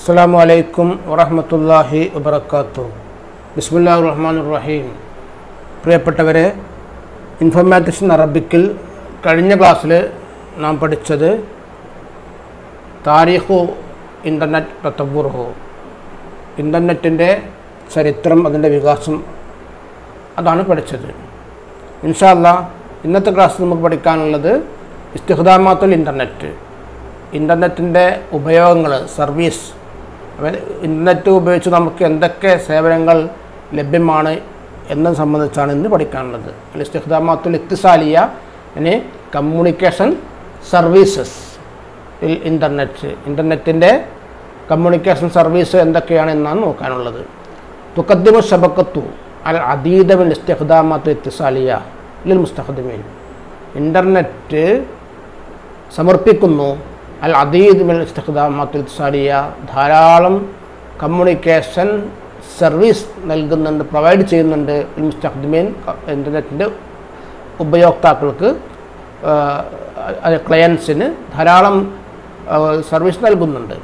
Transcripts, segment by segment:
അസ്സാം വലൈക്കും വറഹമത്തല്ലാഹി വബർക്കാത്തു ബിസ്മുല്ലാ റഹ്മാൻ റഹീം പ്രിയപ്പെട്ടവരെ ഇൻഫോർമാറ്റിക്സ് അറബിക്കിൽ കഴിഞ്ഞ ക്ലാസ്സിൽ നാം പഠിച്ചത് താരീഖു ഇൻ്റർനെറ്റ് തത്തബുർഹു ഇൻ്റർനെറ്റിൻ്റെ ചരിത്രം അതിൻ്റെ വികാസം അതാണ് പഠിച്ചത് ഇൻഷാല്ല ഇന്നത്തെ ക്ലാസ്സിൽ നമുക്ക് പഠിക്കാനുള്ളത് ഇസ്തിഹദാമാത്തുൽ ഇൻ്റർനെറ്റ് ഇൻ്റർനെറ്റിൻ്റെ ഉപയോഗങ്ങൾ സർവീസ് അതായത് ഇൻ്റർനെറ്റ് ഉപയോഗിച്ച് നമുക്ക് എന്തൊക്കെ സേവനങ്ങൾ ലഭ്യമാണ് എന്നത് സംബന്ധിച്ചാണ് ഇന്ന് പഠിക്കാനുള്ളത് അല്ല ഇസ്തിഹദാമാത്തുൽ ഇത്തിസാലിയ ഇനി കമ്മ്യൂണിക്കേഷൻ സർവീസസ് ഇൻ്റർനെറ്റ് ഇൻ്റർനെറ്റിൻ്റെ കമ്മ്യൂണിക്കേഷൻ സർവീസ് എന്തൊക്കെയാണ് എന്നാണ് നോക്കാനുള്ളത് തുക്കദ്ദിമു ഷബക്കത്തു അൽ അദീദമിൽ ഇസ്തിഹദാമാത്തു ഇത്തിസാലിയ ലിൽ മുസ്തഖദിമീൻ ഇൻ്റർനെറ്റ് സമർപ്പിക്കുന്നു അൽ അദീദ് മിൽ ഇസ്തിഖദാമാത്തുൽ ഇത്തിസാലിയ ധാരാളം കമ്മ്യൂണിക്കേഷൻ സർവീസ് നൽകുന്നുണ്ട് പ്രൊവൈഡ് ചെയ്യുന്നുണ്ട് ലിൽ മുസ്തഖദിമീൻ ഇൻ്റർനെറ്റിൻ്റെ ഉപയോക്താക്കൾക്ക് അത് ക്ലയൻസിന് ധാരാളം സർവീസ് നൽകുന്നുണ്ട്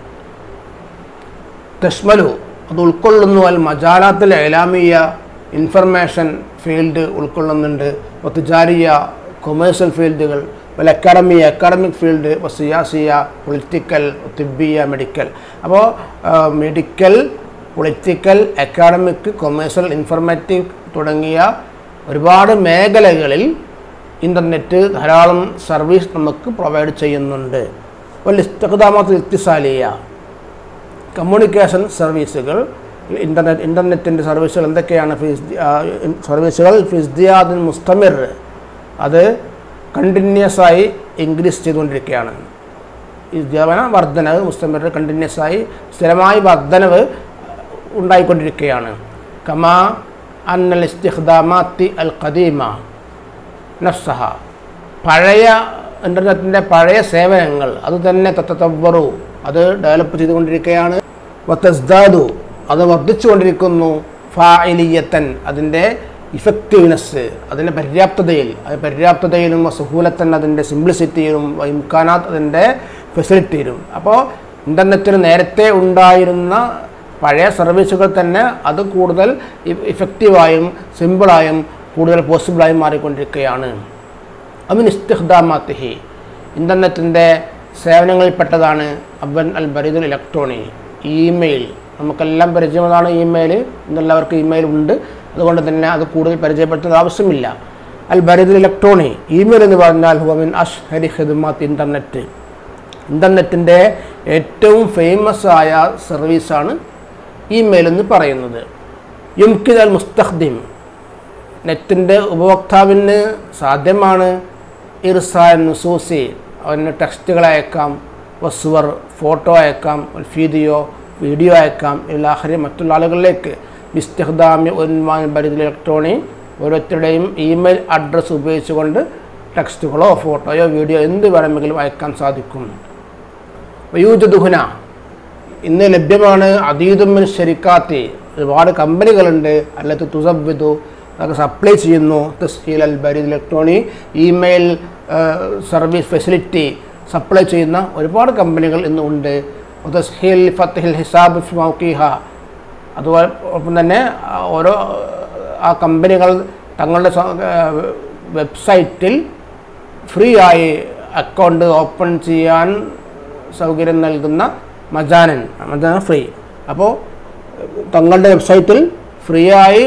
തഷ്മലു അത് ഉൾക്കൊള്ളുന്നു അൽ മജാലാത്തിൽ എലാമിയ ഇൻഫർമേഷൻ ഫീൽഡ് ഉൾക്കൊള്ളുന്നുണ്ട് ഒത്തുജാരിയ കൊമേഴ്സ്യൽ ഫീൽഡുകൾ വല്ല അക്കാഡമി അക്കാഡമിക് ഫീൽഡ് സിയാസിയ പൊളിറ്റിക്കൽ തിബിയ മെഡിക്കൽ അപ്പോൾ medical political academic commercial informative തുടങ്ങിയ ഒരുപാട് മേഖലകളിൽ ഇൻ്റർനെറ്റ് ധാരാളം സർവീസ് നമുക്ക് പ്രൊവൈഡ് ചെയ്യുന്നുണ്ട് വല്ല ഇസ്തഖദാമത്ത് ഇത്തിസാലിയ കമ്മ്യൂണിക്കേഷൻ സർവീസുകൾ ഇൻ്റർനെറ്റ് ഇൻ്റർനെറ്റിൻ്റെ സർവീസുകൾ എന്തൊക്കെയാണ് ഫിസ് സർവീസുകൾ ഫിസ്ദിയാദിൻ മുസ്തമിർ അത് കണ്ടിന്യൂസ് ആയി ഇൻക്രീസ് ചെയ്തുകൊണ്ടിരിക്കുകയാണ് ജവന വർധനവ് മുസ്തമിർ കണ്ടിന്യൂസ് ആയി സ്ഥിരമായി വർധനവ് ഉണ്ടായിക്കൊണ്ടിരിക്കുകയാണ് കമാ അന്നൽ ഇസ്തിഖ്ദാമാത്തി അൽ ഖദീമ നഫ്സഹ പഴയ ഇൻ്റർനെറ്റിൻ്റെ പഴയ സേവനങ്ങൾ അത് തന്നെ തത്തവറു അത് ഡെവലപ്പ് ചെയ്തുകൊണ്ടിരിക്കുകയാണ് വത്തസ്ദാദു അത് വർദ്ധിച്ചുകൊണ്ടിരിക്കുന്നു ഫായിലിയത്തൻ അതിൻ്റെ ഇഫക്റ്റീവ്നെസ് അതിൻ്റെ പര്യാപ്തതയിൽ അത് പര്യാപ്തതയിലും സുഹൂലത്തൻ അതിൻ്റെ സിംപ്ലിസിറ്റിയിലും ഇംഖാനാത്ത് അതിൻ്റെ ഫെസിലിറ്റിയിലും അപ്പോൾ ഇൻ്റർനെറ്റിന് നേരത്തെ ഉണ്ടായിരുന്ന പഴയ സർവീസുകൾ തന്നെ അത് കൂടുതൽ ഇഫക്റ്റീവായും സിമ്പിളായും കൂടുതൽ പോസിബിളായും മാറിക്കൊണ്ടിരിക്കുകയാണ് അമിൻ ഇസ്തിഹ്ദാമാത്തിഹി ഇൻ്റർനെറ്റിൻ്റെ സേവനങ്ങളിൽപ്പെട്ടതാണ് അബൻ അൽ ബരീദുൽ ഇലക്ട്രോണി ഇമെയിൽ നമുക്കെല്ലാം പരിചയമുള്ളതാണ് ഇമെയിൽ ഇന്നെല്ലാവർക്കും ഇമെയിൽ ഉണ്ട് അതുകൊണ്ട് തന്നെ അത് കൂടുതൽ പരിചയപ്പെടുത്തേണ്ട ആവശ്യമില്ല അൽ ബരീദുൽ ഇലക്ട്രോണി ഇമെയിൽ എന്ന് പറഞ്ഞാൽ ഹുവമിൻ അഷ് ഹരി ഖിദ്മാത്ത് ഇൻ്റർനെറ്റ് ഇൻ്റർനെറ്റിൻ്റെ ഏറ്റവും ഫേമസ് ആയ സർവീസാണ് ഇമെയിൽ എന്ന് പറയുന്നത് യുംകിൻ അൽ മുസ്തഖ്ദിം നെറ്റിൻ്റെ ഉപഭോക്താവിന് സാധ്യമാണ് ഇർസാൻ നുസൂസി അവന് ടെക്സ്റ്റുകൾ അയക്കാം വസ്വർ ഫോട്ടോ അയക്കാം വീഡിയോ വീഡിയോ അയക്കാം ഇലാഹരി മറ്റുള്ള ആളുകളിലേക്ക് ഇസ്തിഹ്ദാമി ഉന്മാൻ പരിധി ഇലക്ട്രോണി ഓരോരുത്തരുടെയും ഇമെയിൽ അഡ്രസ്സ് ഉപയോഗിച്ചുകൊണ്ട് ടെക്സ്റ്റുകളോ ഫോട്ടോയോ വീഡിയോ എന്ത് വേണമെങ്കിലും അയക്കാൻ സാധിക്കും വയൂജദുഹുന ഇന്ന് ലഭ്യമാണ് അതീതുമിൻ ശരിക്കാത്തി ഒരുപാട് കമ്പനികളുണ്ട് അല്ലാത്ത തുസബിദു അതൊക്കെ സപ്ലൈ ചെയ്യുന്നു തസ്ഹീൽ അൽ ബരീദ് ഇലക്ട്രോണി ഇമെയിൽ സർവീസ് ഫെസിലിറ്റി സപ്ലൈ ചെയ്യുന്ന ഒരുപാട് കമ്പനികൾ ഇന്ന് ഉണ്ട് തസ്ഹീൽ ഫത്തഹിൽ ഹിസാബ് മൗക്കിഹ അതുപോലെ ഒപ്പം തന്നെ ഓരോ ആ കമ്പനികൾ തങ്ങളുടെ വെബ്സൈറ്റിൽ ഫ്രീ ആയി അക്കൗണ്ട് ഓപ്പൺ ചെയ്യാൻ സൗകര്യം നൽകുന്ന മജാനൻ മജാന ഫ്രീ അപ്പോൾ തങ്ങളുടെ വെബ്സൈറ്റിൽ ഫ്രീ ആയി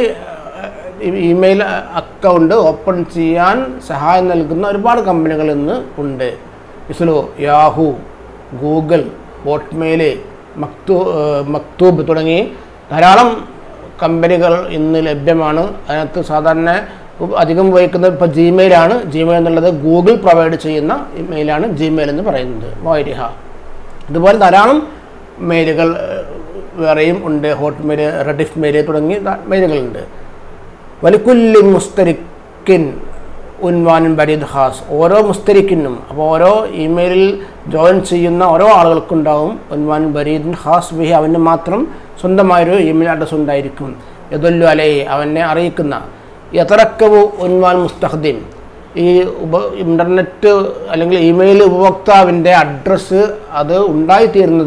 ഇമെയിൽ അക്കൗണ്ട് ഓപ്പൺ ചെയ്യാൻ സഹായം നൽകുന്ന ഒരുപാട് കമ്പനികൾ ഇന്ന് ഉണ്ട് ഇസ്ലോ യാഹു ഗൂഗിൾ ഹോട്ട്മെയിൽ മക്തൂ മക്തൂബ് തുടങ്ങി ധാരാളം കമ്പനികൾ ഇന്ന് ലഭ്യമാണ് അതിനകത്ത് സാധാരണ അധികം ഉപയോഗിക്കുന്നത് ഇപ്പോൾ ജിമെയിലാണ് ജിമെയിൽ എന്നുള്ളത് ഗൂഗിൾ പ്രൊവൈഡ് ചെയ്യുന്ന മെയിലാണ് ജിമെയിൽ എന്ന് പറയുന്നത് വൈരിഹ ഇതുപോലെ ധാരാളം മെയിലുകൾ വേറെയും ഉണ്ട് ഹോട്ട്മെയിൽ റെഡിഫ് മെയിൽ തുടങ്ങി മെയിലുകളുണ്ട് വലിക്കുല്ലി മുസ്തരിക്കിൻ ഉൻവാനും ബരീദ് ഹാസ് ഓരോ മുസ്തരിക്കിനും അപ്പോൾ ഓരോ ഇമെയിലിൽ ജോയിൻ ചെയ്യുന്ന ഓരോ ആളുകൾക്കുണ്ടാവും ഉൻവാൻ ബരീദിൻ ഹാസ് ബിഹി അവന് മാത്രം സ്വന്തമായൊരു ഇമെയിൽ അഡ്രസ്സ് ഉണ്ടായിരിക്കും യദുല്ലു അലൈ അവനെ അറിയിക്കുന്ന യതറക്കവു ഉൻവാൻ മുസ്തഖ്ദിൻ ഈ ഉപ ഇൻ്റർനെറ്റ് അല്ലെങ്കിൽ ഇമെയിൽ ഉപഭോക്താവിൻ്റെ അഡ്രസ്സ് അത് ഉണ്ടായിത്തീരുന്നത്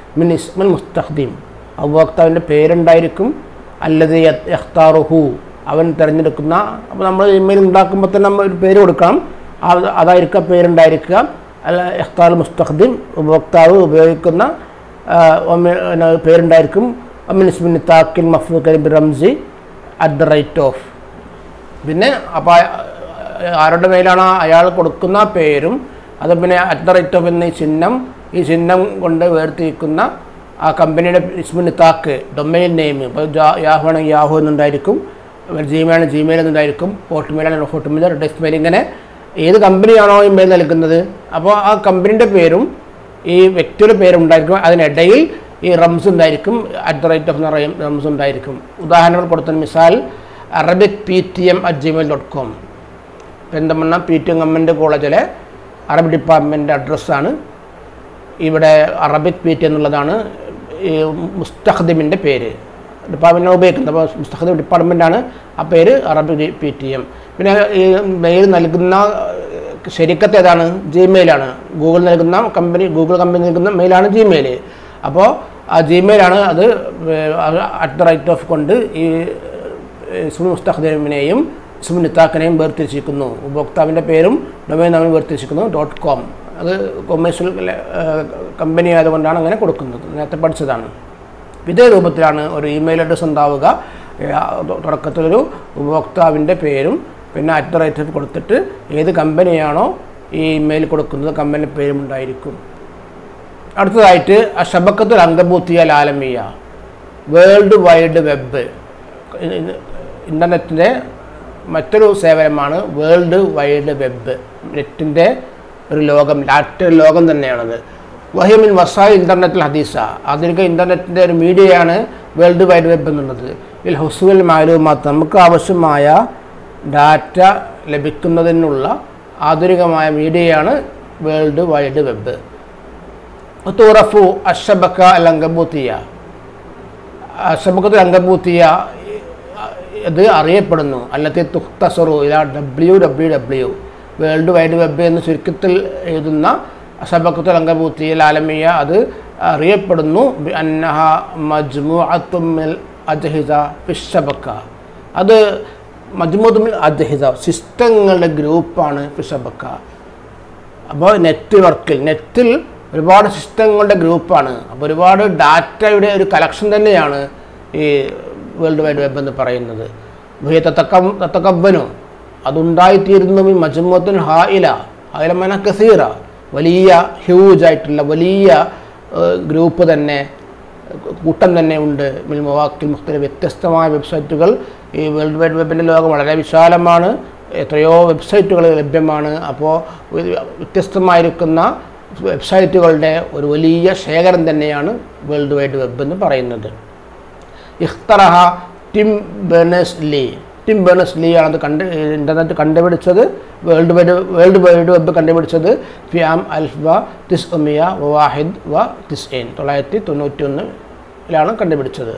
മിൻ ഇസ്മൽ മുസ്തഖ്ദീം ഉപഭോക്താവിൻ്റെ പേരുണ്ടായിരിക്കും അല്ലത് യഖ്താറുഹു അവൻ തിരഞ്ഞെടുക്കുന്ന അപ്പോൾ നമ്മൾ ഇമെയിൽ ഉണ്ടാക്കുമ്പോൾ തന്നെ നമ്മൾ ഒരു പേര് കൊടുക്കണം അത് അതായിരിക്കാം പേരുണ്ടായിരിക്കുക അല്ല യഖ്താർ മുസ്തഖ്ദീം ഉപഭോക്താവ് ഉപയോഗിക്കുന്ന ആ, ഒമി- പിന്നെ പേരുണ്ടായിരിക്കും അമിനിസ്മിൻ താക്കിൻ മഫ്ലൂഖ് റംസി അറ്റ് ദ റേറ്റ് ഓഫ് പിന്നെ അപ്പോൾ ആരുടെ മേലാണ് അയാൾ കൊടുക്കുന്ന പേരും അത് പിന്നെ അറ്റ് ദ റേറ്റ് ഓഫ് എന്ന ഈ ചിഹ്നം ഈ ചിഹ്നം കൊണ്ട് വേർതിരിക്കുന്ന ആ കമ്പനിയുടെ ഇസ്മിന് താക്ക് ഡൊമൈൻ നെയിം ഇപ്പോൾ യാഹു ആണെങ്കിൽ യാഹു എന്നുണ്ടായിരിക്കും ജിമെയിൽ ആണ് ജിമെയിൽ എന്നുണ്ടായിരിക്കും ഹോട്ട്മെയിൽ ആണ് ഹോട്ട്മെയിൽ ഡെസ്മെയിൽ ഇങ്ങനെ ഏത് കമ്പനിയാണോ ഇമെയിൽ നൽകുന്നത് അപ്പോൾ ആ കമ്പനിയുടെ പേരും ഈ വ്യക്തിയുടെ പേരുണ്ടായിരിക്കും അതിനിടയിൽ ഈ റംസ് ഉണ്ടായിരിക്കും അറ്റ് ദ റേറ്റ് ഓഫ് എന്ന് പറയും റംസ് ഉണ്ടായിരിക്കും ഉദാഹരണങ്ങൾ കൊടുത്ത മിസാൽ Arabic P T M at Gmail dot com പെന്തമണ്ണ പി ടി എം ഗവൺമെൻറ് കോളേജിലെ അറബി ഡിപ്പാർട്ട്മെൻറ്റ് അഡ്രസ്സാണ് ഇവിടെ അറബിക് പി ടി എന്നുള്ളതാണ് ഈ മുസ്തഖദിമിൻ്റെ പേര് ഡിപ്പാർട്ട്മെൻറ്റിനെ ഉപയോഗിക്കുന്നത് അപ്പോൾ മുസ്തഖദിം ഡിപ്പാർട്ട്മെൻറ്റാണ് ആ പേര് അറബിക് പി ടി എം പിന്നെ ഈ മെയിൽ നൽകുന്ന ശരിക്കത്ത് ഏതാണ് ജിമെയിലാണ് ഗൂഗിൾ നൽകുന്ന കമ്പനി ഗൂഗിൾ കമ്പനി നൽകുന്ന മെയിലാണ് ജിമെയിൽ അപ്പോൾ ആ ജിമെയിലാണ് അത് അറ്റ് ദ റൈറ്റ് ഓഫ് കൊണ്ട് ഈ ഇസ്മു മുസ്തഖ്ദീമിനെയും ഇസ്മു നിത്താക്കിനെയും വേർതിരിച്ചിരിക്കുന്നു ഉപഭോക്താവിൻ്റെ പേരും ഡൊമൈൻ നമ്മൾ വേർതിരിച്ചിരിക്കുന്നു ഡോട്ട് കോം അത് കൊമേഴ്ഷ്യൽ കമ്പനി ആയതുകൊണ്ടാണ് അങ്ങനെ കൊടുക്കുന്നത് നേരത്തെ പഠിച്ചതാണ് ഇതേ രൂപത്തിലാണ് ഒരു ഇമെയിൽ അഡ്രസ്സ് ഉണ്ടാവുക ഏ, ആ, തൊ- തുടക്കത്തിലൊരു ഉപഭോക്താവിൻ്റെ പേരും പിന്നെ അറ്റ് ദ റേറ്റ് ഓഫ് കൊടുത്തിട്ട് ഏത് കമ്പനിയാണോ ഈ ഇമെയിൽ കൊടുക്കുന്നത് കമ്പനി പേരും ഉണ്ടായിരിക്കും അടുത്തതായിട്ട് അഷബക്കത്തുൽ അങ്കബൂത്തിയ ലാലമിയ വേൾഡ് വൈഡ് വെബ് ഇൻ്റർനെറ്റിൻ്റെ മറ്റൊരു സേവനമാണ് വേൾഡ് വൈഡ് വെബ് നെറ്റിൻ്റെ ഒരു ലോകം ലാറ്റർ ലോകം തന്നെയാണത് വഹിമിൻ വസായി ഇൻ്റർനെറ്റിൽ ഹദീസ ആധുനിക ഇൻ്റർനെറ്റിൻ്റെ ഒരു മീഡിയയാണ് വേൾഡ് വൈഡ് വെബ് എന്നുള്ളത് ഇതിൽ ഹുസുവിൽ മാലൂമാത്ത് നമുക്ക് ആവശ്യമായ ഡാറ്റ ലഭിക്കുന്നതിനുള്ള ആധുനികമായ മീഡിയയാണ് വേൾഡ് വൈഡ് വെബ് തുറഫു അഷബക്ക അലങ്കബൂത്തിയ അഷബക്കത്ത് അങ്കബൂത്തിയ ഇത് അറിയപ്പെടുന്നു അല്ലത്തെ തുഖ്തസറു ഇതാ W W W world wide web എന്ന് ചുരുക്കത്തിൽ എഴുതുന്ന അഷബക്കത്തുൽ അങ്കബൂത്തിയ ആലമിയ അത് അറിയപ്പെടുന്നു ബി അന്നഹ മജ്മുഅത്തുമിൽ അജ്ഹിദ ഫിഷബക്ക അത് മജ്മുഅത്തുമിൽ അജ്ഹിദ സിസ്റ്റങ്ങളുടെ ഗ്രൂപ്പാണ് ഫിഷബക്ക അപ്പോൾ നെറ്റ്വർക്കിൽ നെറ്റിൽ ഒരുപാട് സിസ്റ്റങ്ങളുടെ ഗ്രൂപ്പാണ് അപ്പോൾ ഒരുപാട് ഡാറ്റയുടെ ഒരു കലക്ഷൻ തന്നെയാണ് ഈ വേൾഡ് വൈഡ് വെബ് എന്ന് പറയുന്നത് ഭയ തത്തക്കം തത്തക്കവനു അതുണ്ടായിത്തീരുന്നു ഈ മജുമത്തുൽ ഹായില ഹായിലമന കസീറ വലിയ ഹ്യൂജ് ആയിട്ടുള്ള വലിയ ഗ്രൂപ്പ് തന്നെ കൂട്ടം തന്നെ ഉണ്ട് മിൽ മവാക്കിൽ മുഖ്തല വ്യത്യസ്തമായ വെബ്സൈറ്റുകൾ ഈ വേൾഡ് വൈഡ് വെബിൻ്റെ ലോകം വളരെ വിശാലമാണ് എത്രയോ വെബ്സൈറ്റുകൾ ലഭ്യമാണ് അപ്പോൾ വ്യത്യസ്തമായിരിക്കുന്ന വെബ്സൈറ്റുകളുടെ ഒരു വലിയ ശേഖരം തന്നെയാണ് വേൾഡ് വൈഡ് വെബ് എന്ന് പറയുന്നത് ഇഖ്തറഹ Tim Berners Lee Tim Berners Lee ആണ് അത് കണ്ട് ഇൻ്റർനെറ്റ് കണ്ടുപിടിച്ചത് world wide world wide web കണ്ടുപിടിച്ചത് ഫിയാം അൽഫ് വ തിസ് ഉമിയ വാഹിദ് വ തിസ് എൻ തൊള്ളായിരത്തി തൊണ്ണൂറ്റി ഒന്നിലാണ് കണ്ടുപിടിച്ചത്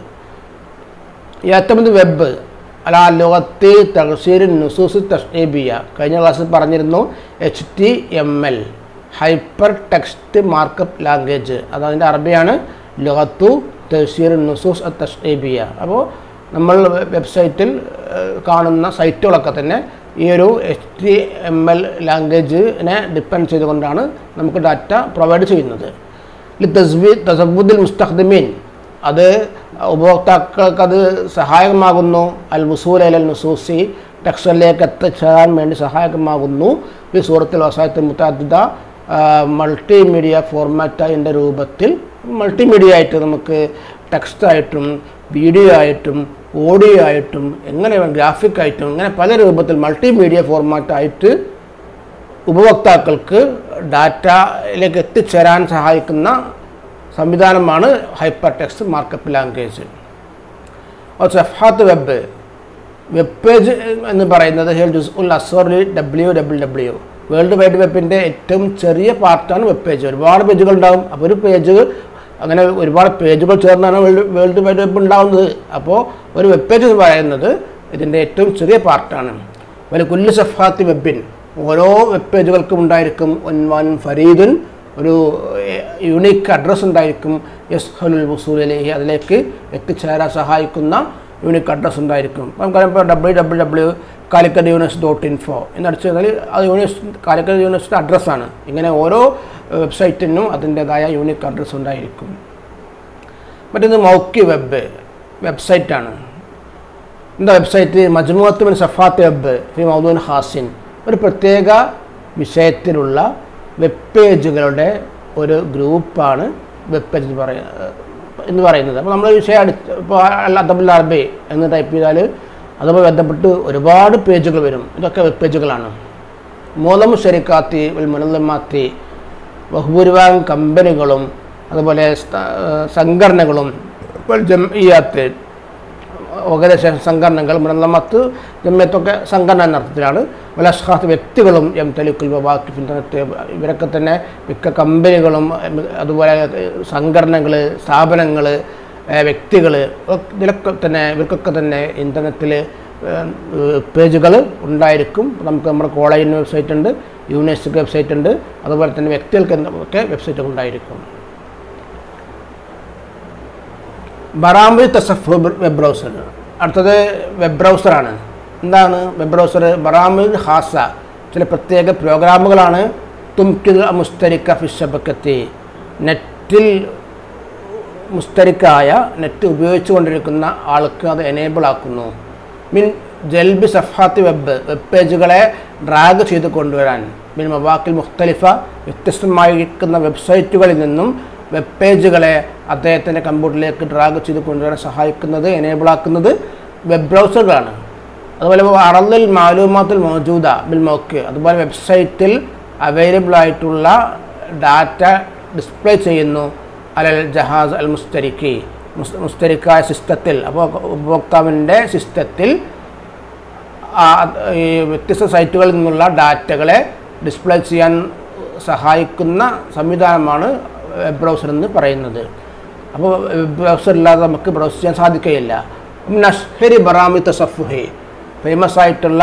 ഏറ്റവും വെബ് അല ലോകത്തെ തഹസീർ നുസൂസ് തഷ്നീബിയ കഴിഞ്ഞ ക്ലാസ്സിൽ പറഞ്ഞിരുന്നു H T M L hypertext markup language അത് അതിൻ്റെ അറബിയാണ് ലോകത്തു തഹസീർ നുസൂസ് തഷ്നീബിയ അപ്പോൾ നമ്മൾ വെബ്സൈറ്റിൽ ഏഹ്, കാണുന്ന സൈറ്റുകളൊക്കെ തന്നെ ഈ ഒരു എച്ച് ടി എം എൽ ലാംഗ്വേജിനെ ഡിപ്പെൻഡ് ചെയ്തുകൊണ്ടാണ് നമുക്ക് ഡാറ്റ പ്രൊവൈഡ് ചെയ്യുന്നത് തസ്വി തസവുദ്ദിൽ മുസ്തഖ്ദിമീൻ അത് ഉപഭോക്താക്കൾക്ക് അത് സഹായകമാകുന്നു അൽ മുസൂൽ അൽ നുസൂസി ടെക്സ്റ്ററിലേക്ക് എത്തിച്ചേരാൻ വേണ്ടി സഹായകമാകുന്നു ഈ സൂറത്തിൽ വസായത്തിൽ മുത്താദിദ മൾട്ടിമീഡിയ ഫോർമാറ്റിൻ്റെ രൂപത്തിൽ മൾട്ടിമീഡിയ ആയിട്ട് നമുക്ക് ടെക്സ്റ്റായിട്ടും വീഡിയോ ആയിട്ടും ഓഡിയോ ആയിട്ടും എങ്ങനെ ഗ്രാഫിക് ആയിട്ടും ഇങ്ങനെ പല രൂപത്തിൽ മൾട്ടിമീഡിയ ഫോർമാറ്റായിട്ട് ഉപഭോക്താക്കൾക്ക് ഡാറ്റയിലേക്ക് എത്തിച്ചേരാൻ സഹായിക്കുന്ന സംവിധാനമാണ് ഹൈപ്പർ ടെക്സ്റ്റ് മാർക്കപ്പ് ലാംഗ്വേജ് സഫാത്ത് വെബ് വെബ് പേജ് എന്ന് പറയുന്നത് ഹെൽ ജുസ് ഉൽ അസ്വറി W W W world wide വെബിൻ്റെ ഏറ്റവും ചെറിയ പാർട്ടാണ് വെബ് പേജ് ഒരുപാട് പേജുകൾ ഉണ്ടാകും അപ്പോൾ ഒരു പേജ് അങ്ങനെ ഒരുപാട് പേജുകൾ ചേർന്നാണ് വേൾഡ് വേൾഡ് വൈഡ് വെബ് ഉണ്ടാകുന്നത് അപ്പോൾ ഒരു വെബ് പേജ് എന്ന് പറയുന്നത് ഇതിൻ്റെ ഏറ്റവും ചെറിയ പാർട്ടാണ് ഒരു കുല്ലു സഫാത്ത് വെബിൻ ഓരോ വെബ് പേജുകൾക്കും ഉണ്ടായിരിക്കും ഒൻവാൻ ഫരീദുൻ ഒരു യുണീക്ക് അഡ്രസ്സ് ഉണ്ടായിരിക്കും എസ് ഹലുൽ വസൂലിലേക്ക് അതിലേക്ക് എത്തിച്ചേരാൻ സഹായിക്കുന്ന യൂണിക് അഡ്രസ്സ് ഉണ്ടായിരിക്കും അപ്പം നമുക്കറിയാം ഇപ്പോൾ W W W Calicut university dot info എന്ന് അടിച്ചു കഴിഞ്ഞാൽ അത് യൂണിവേഴ്സിറ്റി കാലിക്കറ്റ് യൂണിവേഴ്സിറ്റി അഡ്രസ്സാണ് ഇങ്ങനെ ഓരോ വെബ്സൈറ്റിനും അതിൻ്റേതായ യൂണിക് അഡ്രസ്സ് ഉണ്ടായിരിക്കും മറ്റൊന്ന് മൗക്കി വെബ് വെബ്സൈറ്റാണ് എന്താ വെബ്സൈറ്റ് മജ്മുഅത്ത് മിൻ സഫാത്ത് വെബ് ഫി മൗദൂൻ ഹാസിൻ ഒരു പ്രത്യേക വിഷയത്തിലുള്ള വെബ് പേജുകളുടെ ഒരു ഗ്രൂപ്പാണ് വെബ് പേജ് എന്ന് പറയുന്നത് എന്ന് പറയുന്നത് അപ്പോൾ നമ്മൾ വിഷയം അടി ഇപ്പോൾ അദബുൽ അറബി എന്ന് ടൈപ്പ് ചെയ്താൽ അതുമായി ബന്ധപ്പെട്ട് ഒരുപാട് പേജുകൾ വരും ഇതൊക്കെ വെബ് പേജുകളാണ് മൂലം ശരിക്കാത്തി മുനല്ലമാത്തി ബഹുഭൂരിഭാഗം കമ്പനികളും അതുപോലെ സ്ഥ- സംഘടനകളും ഇപ്പോൾ ജംഇയാത്ത് ഏകദേശം സംഘടനകൾ മുനല്ലമത്ത് ജമ്യത്തൊക്കെ സംഘടന എന്ന അർത്ഥത്തിലാണ് വലസ്ഹാത്ത് വ്യക്തികളും എം തലിക്കുൽ വാക്കിഫ് ഇൻ്റർനെറ്റ് ഇവരൊക്കെ തന്നെ മിക്ക കമ്പനികളും ഉം, അതുപോലെ സംഘടനകൾ സ്ഥാപനങ്ങൾ വ്യക്തികൾ ഇതിലൊക്കെ തന്നെ ഇവർക്കൊക്കെ തന്നെ ഇൻ്റർനെറ്റിൽ പേജുകൾ ഉണ്ടായിരിക്കും നമുക്ക് നമ്മുടെ കോളേജിന് വെബ്സൈറ്റ് ഉണ്ട് യൂണിവേഴ്സിറ്റി വെബ്സൈറ്റ് ഉണ്ട് അതുപോലെ തന്നെ വ്യക്തികൾക്ക് ഒക്കെ വെബ്സൈറ്റ് ഉണ്ടായിരിക്കും ബറാമി തസഫ് വെബ് ബ്രൗസർ അടുത്തത് വെബ് ബ്രൗസറാണ് എന്താണ് വെബ് ബ്രൗസർ ബറാമിൽ ഹാസ ചില പ്രത്യേക പ്രോഗ്രാമുകളാണ് തുംകിൽ മുസ്തരിക്ക ഫിഷബക്കത്തി നെറ്റിൽ മുസ്തരിക്കായ നെറ്റ് ഉപയോഗിച്ചു കൊണ്ടിരിക്കുന്ന ആൾക്ക് അത് എനേബിൾ ആക്കുന്നു മിൻ ജൽബി സഫാത്തി വെബ് വെബ് പേജുകളെ ഡ്രാഗ് ചെയ്ത് കൊണ്ടുവരാൻ മിൻ മവാക്കിൽ മുഖ്തലിഫ വ്യത്യസ്തമായിരിക്കുന്ന വെബ്സൈറ്റുകളിൽ നിന്നും വെബ് പേജുകളെ അദ്ദേഹത്തിൻ്റെ കമ്പ്യൂട്ടറിലേക്ക് ഡ്രാഗ് ചെയ്ത് കൊണ്ടുവരാൻ സഹായിക്കുന്നത് എനേബിൾ ആക്കുന്നത് വെബ് ബ്രൗസറുകളാണ് അതുപോലെ അറലിൽ മാലൂമാത്തിൽ മൗജൂദ ബിൽ മോക്ക് അതുപോലെ വെബ്സൈറ്റിൽ അവൈലബിൾ ആയിട്ടുള്ള ഡാറ്റ ഡിസ്പ്ലേ ചെയ്യുന്നു അലൽ ജഹാസ് അൽ മുസ്തരിക്കി മുസ് മുസ്തരിക്കായ സിസ്റ്റത്തിൽ അപ്പോൾ ഉപഭോക്താവിൻ്റെ സിസ്റ്റത്തിൽ ആ, ഈ വ്യത്യസ്ത സൈറ്റുകളിൽ നിന്നുള്ള ഡാറ്റകളെ ഡിസ്പ്ലേ ചെയ്യാൻ സഹായിക്കുന്ന സംവിധാനമാണ് വെബ് ബ്രൗസർ എന്ന് പറയുന്നത് അപ്പോൾ വെബ് ബ്രൗസർ ഇല്ലാതെ നമുക്ക് ബ്രൗസ് ചെയ്യാൻ സാധിക്കുകയില്ല നഷ്ഹരി ബറാമി തസഫുഹി ഫേമസ് ആയിട്ടുള്ള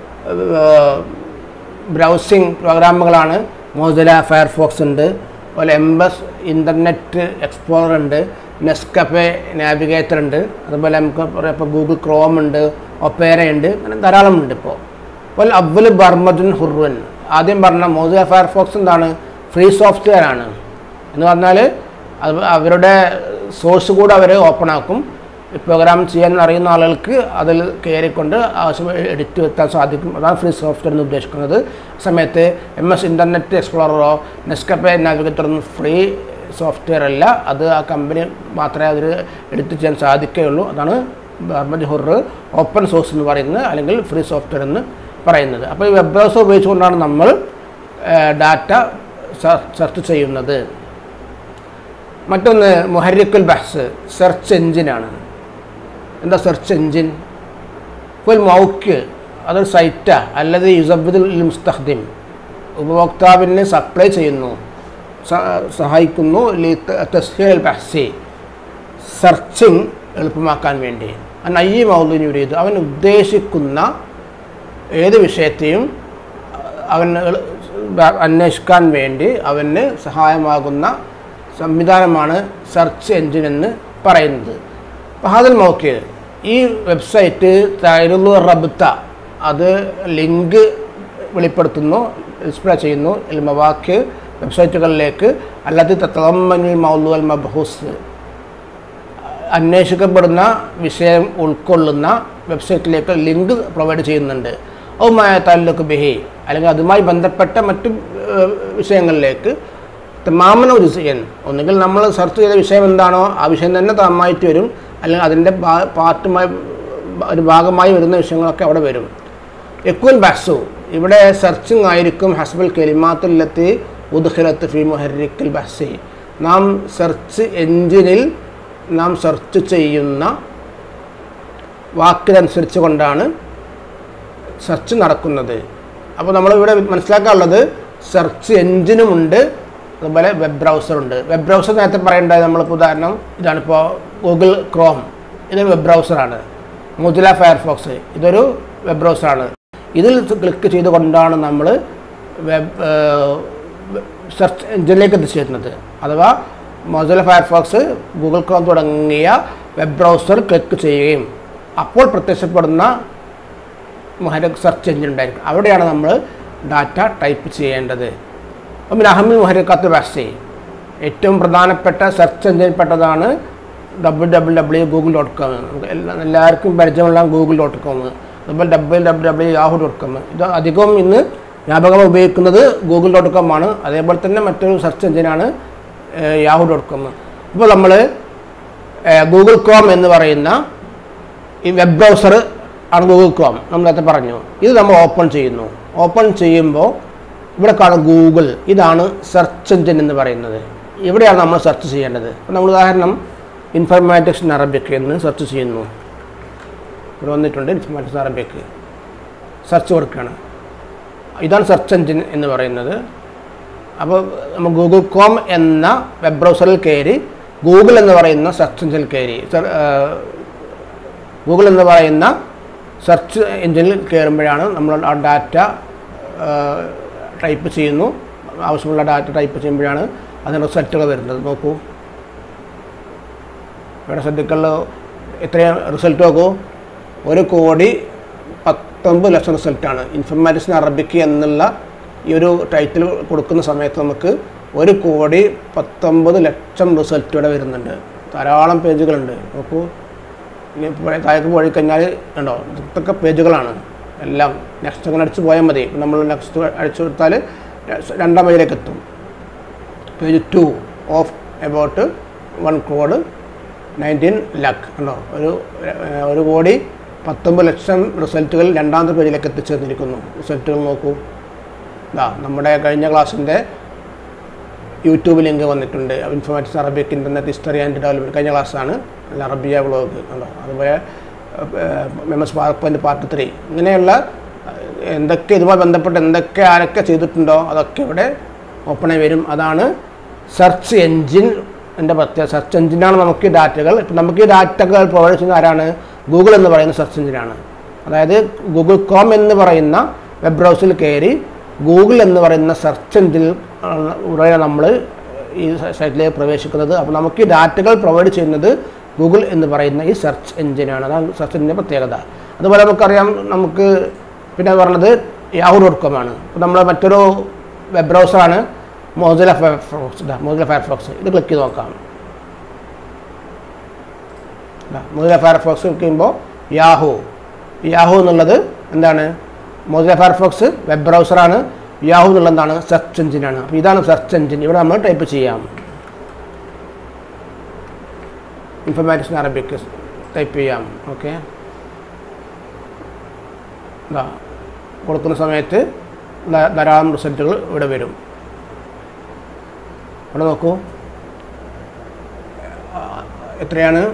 ബ്രൗസിംഗ് പ്രോഗ്രാമുകളാണ് മോസില ഫയർഫോക്സ് ഉണ്ട് അതുപോലെ എംബസ് ഇൻ്റർനെറ്റ് എക്സ്പ്ലോറർ ഉണ്ട് നെസ്കഫെ നാവിഗേറ്റർ ഉണ്ട് അതുപോലെ നമുക്ക് പറയാം ഇപ്പോൾ ഗൂഗിൾ ക്രോം ഉണ്ട് ഒപ്പേര ഉണ്ട് അങ്ങനെ ധാരാളം ഉണ്ട് ഇപ്പോൾ അപ്പോൾ അവൽ ബർമദുൻ ഹുർവൻ ആദ്യം പറഞ്ഞ മോസില ഫയർഫോക്സ് എന്താണ് ഫ്രീ സോഫ്റ്റ്വെയർ ആണ് എന്ന് പറഞ്ഞാൽ അത് അവരുടെ സോഴ്സ് കൂടെ അവർ ഓപ്പൺ ആക്കും പ്രോഗ്രാം ചെയ്യാൻ അറിയുന്ന ആളുകൾക്ക് അതിൽ കയറിക്കൊണ്ട് ആവശ്യം എഡിറ്റ് വരുത്താൻ സാധിക്കും അതാണ് ഫ്രീ സോഫ്റ്റ്വെയർ എന്ന് ഉദ്ദേശിക്കുന്നത് ആ സമയത്ത് എം എസ് ഇൻ്റർനെറ്റ് എക്സ്പ്ലോററോ നെസ്കപ്പേ നാവിഗേറ്ററൊന്നും ഫ്രീ സോഫ്റ്റ്വെയർ അല്ല അത് ആ കമ്പനി മാത്രമേ അതിൽ എഡിറ്റ് ചെയ്യാൻ സാധിക്കുകയുള്ളൂ അതാണ് ഗവൺമെൻറ് ഹൊറർ ഓപ്പൺ സോഴ്സ് എന്ന് പറയുന്നത് അല്ലെങ്കിൽ ഫ്രീ സോഫ്റ്റ്വെയർ എന്ന് പറയുന്നത് അപ്പോൾ ഈ വെബ് ബ്രൗസർ ഉപയോഗിച്ചുകൊണ്ടാണ് നമ്മൾ ഡാറ്റ സെർച്ച് ചെയ്യുന്നത് മറ്റൊന്ന് മുഹരിക്കുൽ ബഹ്സ് സെർച്ച് എഞ്ചിനാണ് എന്താ സെർച്ച് എഞ്ചിൻ ഇപ്പോൾ മൗക്ക് അതൊരു സൈറ്റാ അല്ലത് യുസബുദുൽ മുസ്തഖ്ദിം ഉപഭോക്താവിന് സപ്ലൈ ചെയ്യുന്നു സ- സഹായിക്കുന്നു തസ്ഹീൽ ബഹ്സി സെർച്ചിങ് എളുപ്പമാക്കാൻ വേണ്ടി അൻ അയ്യ മൗലിന് ഉരീത് അവൻ ഉദ്ദേശിക്കുന്ന ഏത് വിഷയത്തെയും അവന് എളു- ബ- അന്വേഷിക്കാൻ വേണ്ടി അവന് സഹായമാകുന്ന സംവിധാനമാണ് സെർച്ച് എഞ്ചിൻ എന്ന് പറയുന്നത് ഹാദൽ മോക്ക് ഈ വെബ്സൈറ്റ് തൈറുലു റബ്ത്ത അത് ലിങ്ക് വെളിപ്പെടുത്തുന്നു ഡിസ്പ്ലേ ചെയ്യുന്നു മവാക്ക് വെബ്സൈറ്റുകളിലേക്ക് അല്ലാതെ തത്തമ്മനിൽ മൗലു അൽ മബ്ഹൂസ് അന്വേഷിക്കപ്പെടുന്ന വിഷയം ഉൾക്കൊള്ളുന്ന വെബ്സൈറ്റിലേക്ക് ലിങ്ക് പ്രൊവൈഡ് ചെയ്യുന്നുണ്ട് അതുമായ താലൂക്ക് ബിഹി അല്ലെങ്കിൽ അതുമായി ബന്ധപ്പെട്ട മറ്റു ഏഹ്, വിഷയങ്ങളിലേക്ക് മാമന ഒരു ചെയ്യാൻ ഒന്നുകിൽ നമ്മൾ സെർച്ച് ചെയ്ത വിഷയം എന്താണോ ആ വിഷയം തന്നെ തമായിട്ട് വരും അല്ലെങ്കിൽ അതിൻ്റെ ഭാ- പാർട്ടുമായി ഒരു ഭാഗമായി വരുന്ന വിഷയങ്ങളൊക്കെ അവിടെ വരും എക്കുൽ ബഹ്സു ഇവിടെ സെർച്ചിങ് ആയിരിക്കും ഹസ്ബൽ കെലിമാത്തുല്ലത്തി ഉദ്ഖിലത്ത് ഫി മുഹരിക്കൽ ബഹ്സി നാം സെർച്ച് എഞ്ചിനിൽ നാം സെർച്ച് ചെയ്യുന്ന വാക്കിനനുസരിച്ച് കൊണ്ടാണ് സെർച്ച് നടക്കുന്നത് അപ്പോൾ നമ്മളിവിടെ മനസ്സിലാക്കാനുള്ളത് സെർച്ച് എഞ്ചിനുമുണ്ട് അതുപോലെ വെബ് ബ്രൗസറുണ്ട് വെബ് ബ്രൗസർ നേരത്തെ പറയേണ്ടത് നമ്മളിപ്പോൾ ഉദാഹരണം ഇതാണിപ്പോൾ ഗൂഗിൾ ക്രോം ഇതൊരു വെബ് ബ്രൗസറാണ് മോസില ഫയർഫോക്സ് ഇതൊരു വെബ് ബ്രൗസറാണ് ഇതിൽ ക്ലിക്ക് ചെയ്തുകൊണ്ടാണ് നമ്മൾ വെബ് സെർച്ച് എഞ്ചിനിലേക്ക് എത്തിച്ചേരുന്നത് അഥവാ മൊസല ഫയർഫോക്സ് ഗൂഗിൾ ക്രോം തുടങ്ങിയ വെബ് ബ്രൗസർ ക്ലിക്ക് ചെയ്യുകയും അപ്പോൾ പ്രത്യക്ഷപ്പെടുന്ന മുഹരക് സെർച്ച് എഞ്ചിൻ ഉണ്ടായിരിക്കും അവിടെയാണ് നമ്മൾ ഡാറ്റ ടൈപ്പ് ചെയ്യേണ്ടത് അപ്പം അഹമ്മദ് മുഹരക്കാത്ത് ബാസി ഏറ്റവും പ്രധാനപ്പെട്ട സെർച്ച് എഞ്ചിൻപ്പെട്ടതാണ് W W W Google dot com എല്ലാവർക്കും പരിചയമുള്ള ഗൂഗിൾ ഡോട്ട് കോം അതുപോലെ W W W Yahoo dot com ഇത് അധികവും ഇന്ന് വ്യാപകമായി ഉപയോഗിക്കുന്നത് ഗൂഗിൾ ഡോട്ട് കോം ആണ് അതേപോലെ തന്നെ മറ്റൊരു സെർച്ച് എഞ്ചിനാണ് യാഹു ഡോട്ട് കോം ഇപ്പോൾ നമ്മൾ ഗൂഗിൾ കോം എന്ന് പറയുന്ന ഈ വെബ് ബ്രൗസർ ആണ് ഗൂഗിൾ ക്രോം നമ്മൾ നേരത്തെ പറഞ്ഞു ഇത് നമ്മൾ ഓപ്പൺ ചെയ്യുന്നു ഓപ്പൺ ചെയ്യുമ്പോൾ ഇവിടെ കാണും ഗൂഗിൾ ഇതാണ് സെർച്ച് എഞ്ചിൻ എന്ന് പറയുന്നത് ഇവിടെയാണ് നമ്മൾ സെർച്ച് ചെയ്യേണ്ടത് അപ്പോൾ നമ്മൾ ഉദാഹരണം ഇൻഫർമാറ്റിക്സ് ഇൻ അറബിക് എന്ന് സെർച്ച് ചെയ്യുന്നു ഇവിടെ വന്നിട്ടുണ്ട് ഇൻഫർമാറ്റിക്സ് അറബിക് സെർച്ച് കൊടുക്കുകയാണ് ഇതാണ് സെർച്ച് എഞ്ചിൻ എന്ന് പറയുന്നത് അപ്പോൾ നമ്മൾ ഗൂഗിൾ കോം എന്ന വെബ് ബ്രൗസറിൽ കയറി ഗൂഗിൾ എന്ന് പറയുന്ന സെർച്ച് എഞ്ചിനിൽ കയറി ഗൂഗിൾ എന്ന് പറയുന്ന സെർച്ച് എഞ്ചിനിൽ കയറുമ്പോഴാണ് നമ്മൾ ആ ഡാറ്റ ടൈപ്പ് ചെയ്യുന്നു ആവശ്യമുള്ള ഡാറ്റ ടൈപ്പ് ചെയ്യുമ്പോഴാണ് അതിന് റിസൾട്ടുകൾ വരുന്നത് നോക്കൂ ഇവിടെ ശ്രദ്ധിക്കുള്ള എത്രയും റിസൾട്ട് നോക്കൂ ഒരു കോടി പത്തൊമ്പത് ലക്ഷം റിസൾട്ടാണ് ഇൻഫർമാറ്റിക്സ് അറബിക്ക് എന്നുള്ള ഈ ഒരു ടൈറ്റിൽ കൊടുക്കുന്ന സമയത്ത് നമുക്ക് ഒരു കോടി പത്തൊമ്പത് ലക്ഷം റിസൾട്ട് ഇവിടെ വരുന്നുണ്ട് ധാരാളം പേജുകളുണ്ട് നോക്കൂ ഇനി ഇപ്പോൾ താഴേക്ക് പോയി കഴിഞ്ഞാൽ ഉണ്ടോ ഇതൊക്കെ പേജുകളാണ് എല്ലാം നെക്സ്റ്റ് അങ്ങനെ അടിച്ച് പോയാൽ മതി നമ്മൾ നെക്സ്റ്റ് അടിച്ചു കൊടുത്താൽ രണ്ടാം പേജിലേക്ക് എത്തും page two of about one crore nineteen lakh ഉണ്ടോ ഒരു ഏഹ്, ഒരു കോടി പത്തൊമ്പത് ലക്ഷം റിസൾട്ടുകൾ രണ്ടാമത്തെ പേജിലേക്ക് എത്തിച്ചേർന്നിരിക്കുന്നു റിസൾട്ടുകൾ നോക്കൂ ഇതാ നമ്മുടെ കഴിഞ്ഞ ക്ലാസ്സിൻ്റെ യൂട്യൂബ് ലിങ്ക് വന്നിട്ടുണ്ട് informatics Arabic internet history and development കഴിഞ്ഞ ക്ലാസ്സാണ് അല്ല അറബിയ വ്ളോഗ് ഉണ്ടോ അതുപോലെ M S PowerPoint part three ഇങ്ങനെയുള്ള ഏഹ്, എന്തൊക്കെ ഇതുമായി ബന്ധപ്പെട്ട് എന്തൊക്കെ ആരൊക്കെ ചെയ്തിട്ടുണ്ടോ അതൊക്കെ ഇവിടെ ഓപ്പണായി വരും അതാണ് സെർച്ച് എൻജിൻ എൻ്റെ പ്രത്യേക സെർച്ച് എഞ്ചിനാണ് നമുക്ക് ഈ ഡാറ്റകൾ ഇപ്പം നമുക്ക് ഈ ഡാറ്റകൾ പ്രൊവൈഡ് ചെയ്യുന്ന ആരാണ് ഗൂഗിൾ എന്ന് പറയുന്ന സെർച്ച് എഞ്ചിനാണ് അതായത് ഗൂഗിൾ കോം എന്ന് പറയുന്ന വെബ് ബ്രൗസറിൽ കയറി ഗൂഗിൾ എന്ന് പറയുന്ന സെർച്ച് എഞ്ചിനിൽ ഉടനെ നമ്മൾ ഈ സൈറ്റിലേക്ക് പ്രവേശിക്കുന്നത് അപ്പോൾ നമുക്ക് ഈ ഡാറ്റകൾ പ്രൊവൈഡ് ചെയ്യുന്നത് ഗൂഗിൾ എന്ന് പറയുന്ന ഈ സെർച്ച് എഞ്ചിനാണ് അതാണ് സെർച്ച് എഞ്ചിൻ്റെ പ്രത്യേകത അതുപോലെ നമുക്കറിയാം നമുക്ക് പിന്നെ പറഞ്ഞത് യാഹു ഡോട്ട് കോം ആണ് ഇപ്പോൾ നമ്മൾ മറ്റൊരു വെബ് ബ്രൗസറാണ് മോസില ഫയർഫോക്സ് മോസില ഫയർഫോക്സ് ഇത് ക്ലിക്ക് ചെയ്ത് നോക്കാം മോസില ഫയർഫോക്സ് ക്ലിക്ക് ചെയ്യുമ്പോൾ യാഹു യാഹു എന്നുള്ളത് എന്താണ് മോസില ഫയർഫോക്സ് വെബ് ബ്രൗസറാണ് യാഹു എന്നുള്ളത് എന്താണ് സെർച്ച് എഞ്ചിനാണ് അപ്പോൾ ഇതാണ് സെർച്ച് എഞ്ചിൻ ഇവിടെ നമ്മൾ ടൈപ്പ് ചെയ്യാം ഇൻഫർമാറ്റിക്സ് അറബിക് ടൈപ്പ് ചെയ്യാം ഓക്കെ ഇതാ കൊടുക്കുന്ന സമയത്ത് ധാ- ധാരാളം റിസൾട്ടുകൾ ഇവിടെ വരും ഇവിടെ നോക്കൂ ആ, എത്രയാണ്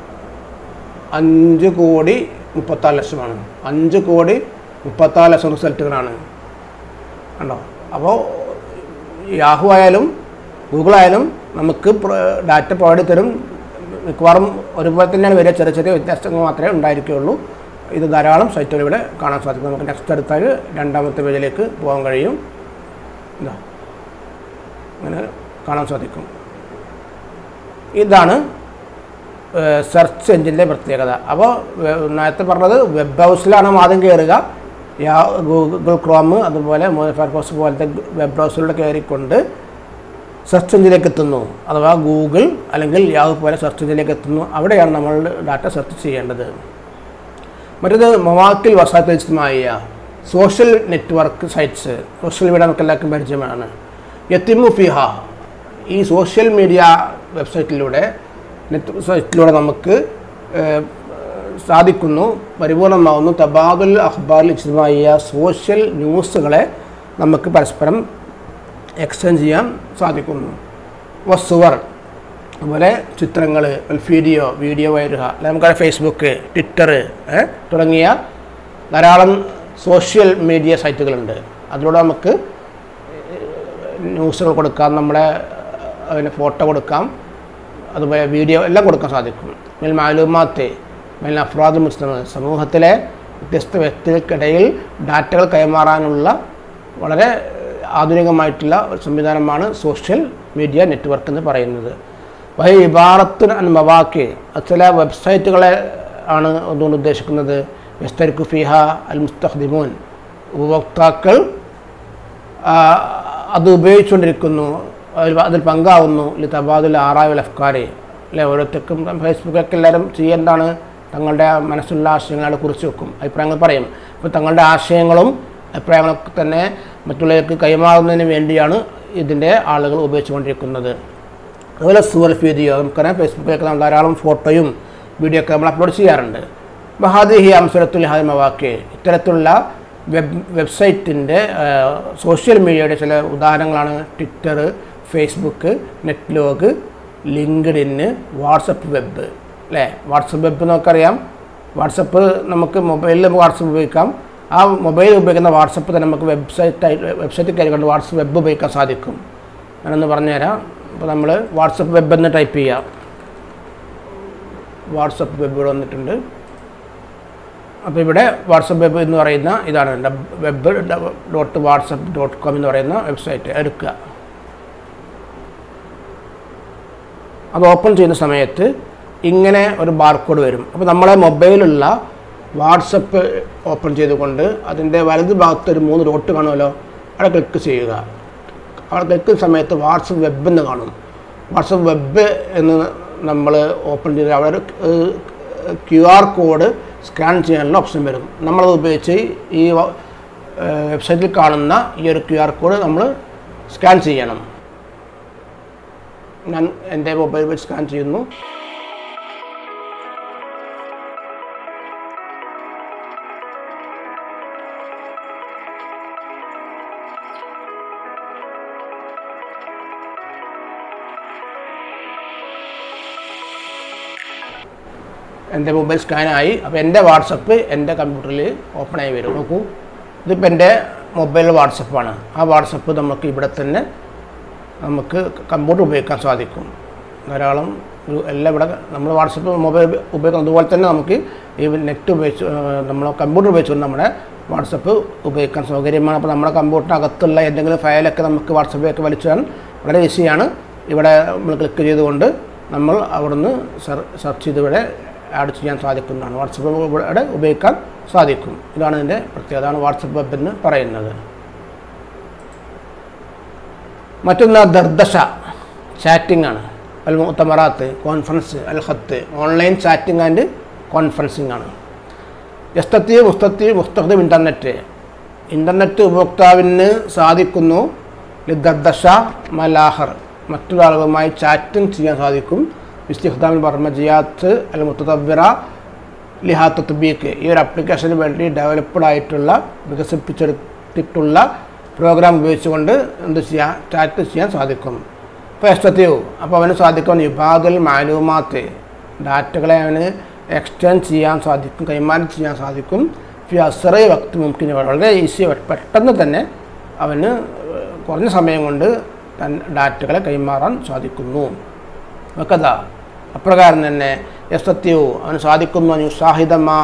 അഞ്ച് കോടി മുപ്പത്താറ് ലക്ഷമാണ് അഞ്ച് കോടി മുപ്പത്താറ് ലക്ഷം റിസൾട്ടുകളാണ് കണ്ടോ അപ്പോൾ യാഹു ആയാലും ഗൂഗിൾ ആയാലും നമുക്ക് ഡാറ്റ പ്രൊവൈഡ് തരും മിക്കവാറും ഒരുപോലെ തന്നെയാണ് വരിക ചെറിയ ചെറിയ വ്യത്യാസങ്ങൾ മാത്രമേ ഉണ്ടായിരിക്കുകയുള്ളൂ ഇത് ധാരാളം സൈറ്റുകൾ ഇവിടെ കാണാൻ സാധിക്കും നമുക്ക് നെക്സ്റ്റ് എടുത്താൽ രണ്ടാമത്തെ പേജിലേക്ക് പോകാൻ കഴിയും ഇതാ അങ്ങനെ കാണാൻ സാധിക്കും ഇതാണ് സെർച്ച് എഞ്ചിൻ്റെ പ്രത്യേകത അപ്പോൾ നേരത്തെ പറഞ്ഞത് വെബ് ബ്രൗസറിലാണ് ആദ്യം കയറുക യാ ഗൂഗിൾ ക്രോം അതുപോലെ ഫയർഫോക്സ് പോലത്തെ വെബ് ബ്രൗസറിലൂടെ കയറിക്കൊണ്ട് സെർച്ച് എഞ്ചിലേക്ക് എത്തുന്നു അഥവാ ഗൂഗിൾ അല്ലെങ്കിൽ യാഹു പോലെ സെർച്ച് എഞ്ചിലേക്ക് എത്തുന്നു അവിടെയാണ് നമ്മൾ ഡാറ്റ സെർച്ച് ചെയ്യേണ്ടത് മറ്റത് മൊവാക്കിൽ വസാത്തമായ social network sites social media നമുക്ക് എല്ലാവർക്കും പരിചയമാണ് യത്തിമു ഫിഹ ഈ സോഷ്യൽ മീഡിയ വെബ്സൈറ്റിലൂടെ നെറ്റ് സൈറ്റിലൂടെ നമുക്ക് ഏഹ്, സാധിക്കുന്നു പരിപൂർണമാവുന്നു തബാദുൽ അഖ്ബാറിൽ ഇജ്തമായ സോഷ്യൽ ന്യൂസുകളെ നമുക്ക് പരസ്പരം എക്സ്ചേഞ്ച് ചെയ്യാൻ സാധിക്കുന്നു വസ്തുവർ അതുപോലെ ചിത്രങ്ങൾ വീഡിയോ വീഡിയോ വരിക അല്ലെങ്കിൽ നമുക്കറിയാം ഫേസ്ബുക്ക് ട്വിറ്റർ തുടങ്ങിയ ധാരാളം സോഷ്യൽ മീഡിയ സൈറ്റുകളുണ്ട് അതിലൂടെ നമുക്ക് ന്യൂസുകൾ കൊടുക്കാം നമ്മുടെ അതിന് ഫോട്ടോ കൊടുക്കാം അതുപോലെ വീഡിയോ എല്ലാം കൊടുക്കാൻ സാധിക്കും മേൽ മാലൂമാത്ത് മേൽ അഫ്രാദ് മുസ്ലിം സമൂഹത്തിലെ വ്യത്യസ്ത വ്യക്തികൾക്കിടയിൽ ഡാറ്റകൾ കൈമാറാനുള്ള വളരെ ആധുനികമായിട്ടുള്ള ഒരു സംവിധാനമാണ് സോഷ്യൽ മീഡിയ നെറ്റ്വർക്ക് എന്ന് പറയുന്നത് വഹി ഇബാറത്തുൻ അൻ മവാക്കി ചില വെബ്സൈറ്റുകളെ ആണ് അതുകൊണ്ട് ഉദ്ദേശിക്കുന്നത് വെസ്തരിക്കു ഫിഹ അൽ മുസ്തഖ്ദിമൂൻ ഉപഭോക്താക്കൾ ആ, അത് ഉപയോഗിച്ചുകൊണ്ടിരിക്കുന്നു അതിൽ അതിൽ പങ്കാവുന്നു ലി തബാദുൽ ആറായുൽ അഫ്കാരി അല്ലെ ഓരോരുത്തർക്കും ഫേസ്ബുക്കൊക്കെ എല്ലാവരും ചെയ്യേണ്ടതാണ് തങ്ങളുടെ മനസ്സിലുള്ള ആശയങ്ങളെ കുറിച്ച് വെക്കും അഭിപ്രായങ്ങൾ പറയും അപ്പോൾ തങ്ങളുടെ ആശയങ്ങളും അഭിപ്രായങ്ങളൊക്കെ തന്നെ മറ്റുള്ളവർക്ക് കൈമാറുന്നതിന് വേണ്ടിയാണ് ഇതിൻ്റെ ആളുകൾ ഉപയോഗിച്ചുകൊണ്ടിരിക്കുന്നത് അതുപോലെ സൂർ വീഡിയോ നമുക്കറിയാം ഫേസ്ബുക്കിലൊക്കെ നമ്മൾ ധാരാളം ഫോട്ടോയും വീഡിയോ ഒക്കെ നമ്മൾ അപ്ലോഡ് ചെയ്യാറുണ്ട് മഹാദിഹി അംസരത്തുൽ ഹാദ് മവാക്കെ ഇത്തരത്തിലുള്ള വെബ് വെബ്സൈറ്റിൻ്റെ സോഷ്യൽ മീഡിയയുടെ ചില ഉദാഹരണങ്ങളാണ് Twitter Facebook Netlog LinkedIn WhatsApp web അല്ലേ വാട്സപ്പ് വെബ് നമുക്കറിയാം വാട്സപ്പ് നമുക്ക് മൊബൈലിൽ വാട്സപ്പ് ഉപയോഗിക്കാം ആ മൊബൈൽ ഉപയോഗിക്കുന്ന വാട്സപ്പ് തന്നെ നമുക്ക് വെബ്സൈറ്റ് വെബ്സൈറ്റിൽ കയറിക്കൊണ്ട് വാട്സപ്പ് വെബ് ഉപയോഗിക്കാൻ സാധിക്കും ഞാനൊന്ന് പറഞ്ഞുതരാം അപ്പോൾ നമ്മൾ വാട്സപ്പ് വെബ് എന്ന് ടൈപ്പ് ചെയ്യാം വാട്സപ്പ് വെബ് ഇവിടെ വന്നിട്ടുണ്ട് അപ്പോൾ ഇവിടെ വാട്സപ്പ് വെബ് എന്ന് പറയുന്ന ഇതാണ് web dot WhatsApp dot com എന്ന് പറയുന്ന വെബ്സൈറ്റ് എടുക്കുക അത് ഓപ്പൺ ചെയ്യുന്ന സമയത്ത് ഇങ്ങനെ ഒരു ബാർകോഡ് വരും അപ്പോൾ നമ്മളെ മൊബൈലുള്ള വാട്സപ്പ് ഓപ്പൺ ചെയ്തുകൊണ്ട് അതിൻ്റെ വലത് ഭാഗത്ത് ഒരു മൂന്ന് ഡോട്ട് കാണുമല്ലോ അവിടെ ക്ലിക്ക് ചെയ്യുക അവിടെ ക്ലിക്ക് ചെയ്യുന്ന സമയത്ത് വാട്സപ്പ് വെബ് എന്ന് കാണും വാട്സപ്പ് വെബ് എന്ന് നമ്മൾ ഓപ്പൺ ചെയ്ത് അവിടെ ഒരു ക്യു ആർ കോഡ് സ്കാൻ ചെയ്യാനുള്ള ഓപ്ഷൻ വരും നമ്മളത് ഉപയോഗിച്ച് ഈ വ- ഏഹ് വെബ്സൈറ്റിൽ കാണുന്ന ഈ ഒരു ക്യു ആർ കോഡ് നമ്മൾ സ്കാൻ ചെയ്യണം ഞാൻ എൻ്റെ മൊബൈൽ വെച്ച് സ്കാൻ ചെയ്യുന്നു എൻ്റെ മൊബൈൽ സ്കാനായി അപ്പോൾ എൻ്റെ വാട്സപ്പ് എൻ്റെ കമ്പ്യൂട്ടറിൽ ഓപ്പൺ ആയി വരും നോക്കൂ ഇതിപ്പോൾ എൻ്റെ മൊബൈൽ വാട്സപ്പാണ് ആ വാട്സപ്പ് നമുക്ക് ഇവിടെ തന്നെ നമുക്ക് കമ്പ്യൂട്ടർ ഉപയോഗിക്കാൻ സാധിക്കും ധാരാളം ഒരു എല്ലാം ഇവിടെ നമ്മൾ വാട്സപ്പ് മൊബൈൽ ഉപയോഗിക്കുന്നത് അതുപോലെ തന്നെ നമുക്ക് ഈ നെറ്റ് ഉപയോഗിച്ച് നമ്മൾ കമ്പ്യൂട്ടർ ഉപയോഗിച്ചുകൊണ്ട് നമ്മുടെ വാട്സപ്പ് ഉപയോഗിക്കാൻ സൗകര്യമാണ് അപ്പോൾ നമ്മുടെ കമ്പ്യൂട്ടറിനകത്തുള്ള എന്തെങ്കിലും ഫയലൊക്കെ നമുക്ക് വാട്സപ്പിലേക്ക് വലിച്ചാൽ വളരെ ഈസിയാണ് ഇവിടെ നമ്മൾ ക്ലിക്ക് ചെയ്തുകൊണ്ട് നമ്മൾ അവിടുന്ന് സെർച്ച് ചെയ്ത് ഇവിടെ ആഡ് ചെയ്യാൻ സാധിക്കുന്നതാണ് വാട്സപ്പ് ഇവിടെ ഉപയോഗിക്കാൻ സാധിക്കും ഇതാണ് ഇതിൻ്റെ പ്രത്യേകത അതാണ് വാട്സപ്പ് വെബ് എന്ന് പറയുന്നത് മറ്റൊന്ന് ദർദശ ചാറ്റിംഗ് ആണ് അൽ മുത്തമറാത്ത് കോൺഫറൻസ് അൽ ഖത്ത് ഓൺലൈൻ ചാറ്റിംഗ് ആൻഡ് കോൺഫറൻസിംഗ് ആണ് എസ്തത്തി മുസ്തത്തി മുസ്തഖ്ദം ഇൻ്റർനെറ്റ് ഇൻ്റർനെറ്റ് ഉപഭോക്താവിന് സാധിക്കുന്നു ദർദശ മലാഹർ മറ്റുള്ള ആളുകളുമായി ചാറ്റിംഗ് ചെയ്യാൻ സാധിക്കും ഇസ്തിഖ്ദാമിൽ ബർമജിയാത്ത് അൽ മുത്തവ്വിറ ലിഹാ തത്ബീക്ക് ഈ ഒരു ആപ്ലിക്കേഷന് വേണ്ടി ഡെവലപ്ഡ് ആയിട്ടുള്ള വികസിപ്പിച്ചെടുത്തിട്ടുള്ള പ്രോഗ്രാം ഉപയോഗിച്ചുകൊണ്ട് എന്ത് ചെയ്യാൻ ചാറ്റ് ചെയ്യാൻ സാധിക്കും ഇപ്പോൾ എസ്തത്തിയോ അപ്പോൾ അവന് സാധിക്കും ഇബാദുൽ മാലൂമാത്ത് ഡാറ്റകളെ അവന് എക്സ്റ്റെൻഡ് ചെയ്യാൻ സാധിക്കും കൈമാറ്റം ചെയ്യാൻ സാധിക്കും ഫി അസറേ വക്ത് മുമ്പിന് വളരെ ഈസി പെട്ടെന്ന് തന്നെ അവന് കുറഞ്ഞ സമയം കൊണ്ട് തൻ ഡാറ്റകളെ കൈമാറാൻ സാധിക്കുന്നു വക്കഥ അപ്രകാരം തന്നെ യസ്തത്യു അവന് സാധിക്കുന്നു അനുസാഹിതമാ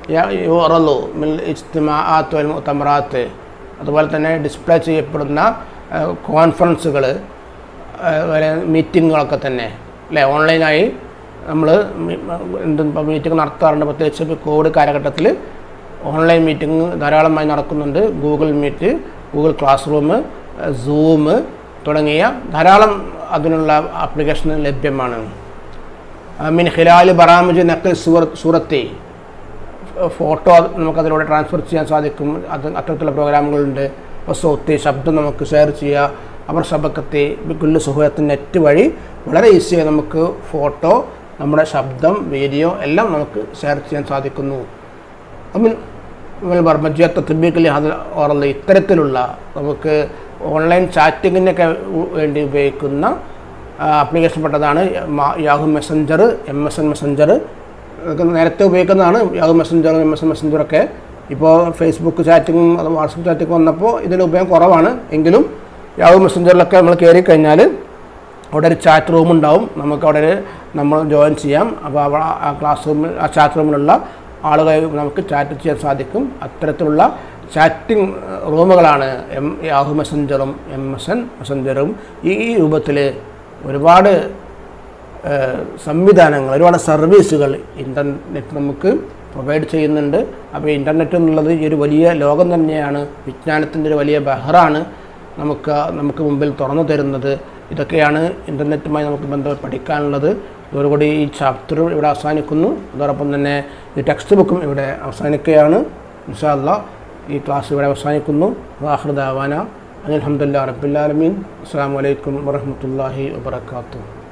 യുറലു മിൽ ഇജ്തിമാഅത്ത് വൽ മുഅ്തമറാത്ത് അതുപോലെ തന്നെ ഡിസ്പ്ലേ ചെയ്യപ്പെടുന്ന കോൺഫറൻസുകൾ അതുപോലെ മീറ്റിങ്ങുകളൊക്കെ തന്നെ അല്ലേ ഓൺലൈനായി നമ്മൾ എന്ത് മീറ്റിംഗ് നടത്താറുണ്ട് പ്രത്യേകിച്ച് ഇപ്പോൾ കോവിഡ് കാലഘട്ടത്തിൽ ഓൺലൈൻ മീറ്റിംഗ് ധാരാളമായി നടക്കുന്നുണ്ട് Google Meet Google classroom Zoom തുടങ്ങിയ ധാരാളം അതിനുള്ള ആപ്ലിക്കേഷൻ ലഭ്യമാണ് മിൻ ഖിലാൽ ബറാമുജ് നക്കൽ സൂറ സൂറത്തി ഫോട്ടോ നമുക്കതിലൂടെ ട്രാൻസ്ഫർ ചെയ്യാൻ സാധിക്കും അത് അത്തരത്തിലുള്ള പ്രോഗ്രാമുകളുണ്ട് ഇപ്പോൾ സൗത്തി ശബ്ദം നമുക്ക് ഷെയർ ചെയ്യുക അവർ ശബക്കത്തി ബിക്കുല്ല് സുഹൃത്ത് നെറ്റ് വഴി വളരെ ഈസിയായി നമുക്ക് ഫോട്ടോ നമ്മുടെ ശബ്ദം വീഡിയോ എല്ലാം നമുക്ക് ഷെയർ ചെയ്യാൻ സാധിക്കുന്നു അമിൻ ബർമജിയത്ത് തിബീക്കലി അത് ഓർന്ന് ഇത്തരത്തിലുള്ള നമുക്ക് ഓൺലൈൻ ചാറ്റിങ്ങിനൊക്കെ വേണ്ടി ഉപയോഗിക്കുന്ന ആപ്ലിക്കേഷൻ പെട്ടതാണ് Yahoo Messenger M S N Messenger ഒക്കെ നേരത്തെ ഉപയോഗിക്കുന്നതാണ് യാഹു മെസ്സഞ്ചറും എം എസ് എൻ മെസ്സഞ്ചറൊക്കെ ഇപ്പോൾ ഫേസ്ബുക്ക് ചാറ്റിങ്ങും അത് വാട്സപ്പ് ചാറ്റിംഗ് വന്നപ്പോൾ ഇതിൻ്റെ ഉപയോഗം കുറവാണ് എങ്കിലും യാഹു മെസ്സഞ്ചറിലൊക്കെ നമ്മൾ കയറി കഴിഞ്ഞാൽ അവിടെ ഒരു ചാറ്റ് റൂം ഉണ്ടാവും നമുക്ക് അവിടെ ഒരു നമ്മൾ ജോയിൻ ചെയ്യാം അപ്പോൾ അവിടെ ആ ക്ലാസ് റൂമിൽ ആ ചാറ്റ് റൂമിലുള്ള ആളുകളെ നമുക്ക് ചാറ്റ് ചെയ്യാൻ സാധിക്കും അത്തരത്തിലുള്ള ചാറ്റിംഗ് റൂമുകളാണ് എം യാഹു മെസ്സഞ്ചറും എം എസ് എൻ മെസ്സഞ്ചറും ഈ രൂപത്തിൽ ഒരുപാട് ഏഹ്, സംവിധാനങ്ങൾ ഒരുപാട് സർവീസുകൾ ഇൻ്റർനെറ്റ് നമുക്ക് പ്രൊവൈഡ് ചെയ്യുന്നുണ്ട് അപ്പോൾ ഇൻ്റർനെറ്റ് എന്നുള്ളത് ഈ ഒരു വലിയ ലോകം തന്നെയാണ് വിജ്ഞാനത്തിൻ്റെ ഒരു വലിയ ബഹറാണ് നമുക്ക് നമുക്ക് മുമ്പിൽ തുറന്നു തരുന്നത് ഇതൊക്കെയാണ് ഇൻ്റർനെറ്റുമായി നമുക്ക് ബന്ധപ്പെട്ട് പഠിക്കാനുള്ളത് ഇതോടുകൂടി ഈ ചാപ്റ്റർ ഇവിടെ അവസാനിക്കുന്നു അതോടൊപ്പം തന്നെ ഈ ടെക്സ്റ്റ് ബുക്കും ഇവിടെ അവസാനിക്കുകയാണ് ഇൻഷാല്ല ഈ ക്ലാസ് ഇവിടെ അവസാനിക്കുന്നു വാഹൃദാവാന അലഹമുല്ലാ റബ്ബുല്ലാലമീൻ അസ്സാം വലൈക്കും വറഹമത്തല്ലാഹി വാത്തു